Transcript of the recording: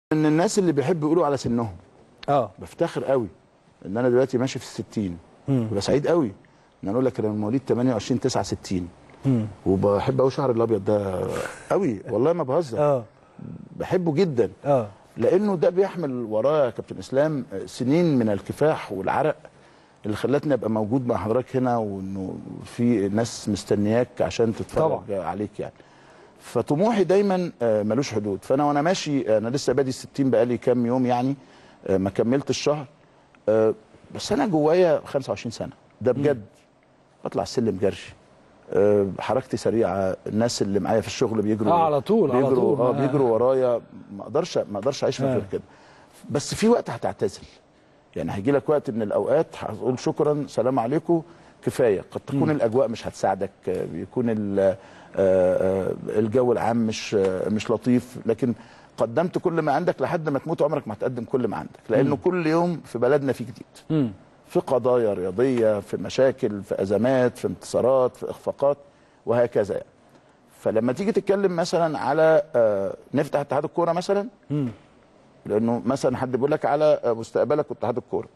من الناس اللي بيحبوا يقولوا على سنهم اه بفتخر قوي ان انا دلوقتي ماشي في الستين ببقى سعيد قوي ان انا اقول لك انا مواليد 28 69 وبحب قوي شعر الابيض ده قوي والله ما بهزر اه بحبه جدا اه لانه ده بيحمل وراه يا كابتن اسلام سنين من الكفاح والعرق اللي خلتني ابقى موجود مع حضرتك هنا وانه في ناس مستنياك عشان تتفرج طبعا. عليك يعني فطموحي دايما آه، ملوش حدود فانا وانا ماشي انا لسه بادي 60 بقالي كام يوم يعني آه، ما كملت الشهر آه، بس انا جوايا 25 سنه ده بجد بطلع السلم جري آه، حركتي سريعه الناس اللي معايا في الشغل بيجروا آه، على طول، على بيجروا طول. اه آه. بيجروا ورايا ما اقدرش ما اقدرش اعيش من آه. غير كده بس في وقت هتعتزل يعني هيجي لك وقت من الاوقات هتقول شكرا سلام عليكم كفايه قد تكون الاجواء مش هتساعدك آه، بيكون ال- آه، آه، الجو العام مش آه، مش لطيف لكن قدمت كل ما عندك لحد ما تموت عمرك ما هتقدم كل ما عندك لانه كل يوم في بلدنا في جديد مم. في قضايا رياضيه في مشاكل في ازمات في انتصارات في اخفاقات وهكذا يعني. فلما تيجي تتكلم مثلا على آه، نفتح اتحاد الكوره مثلا مم. لانه مثلا حد بيقول لك على آه، مستقبلك واتحاد الكوره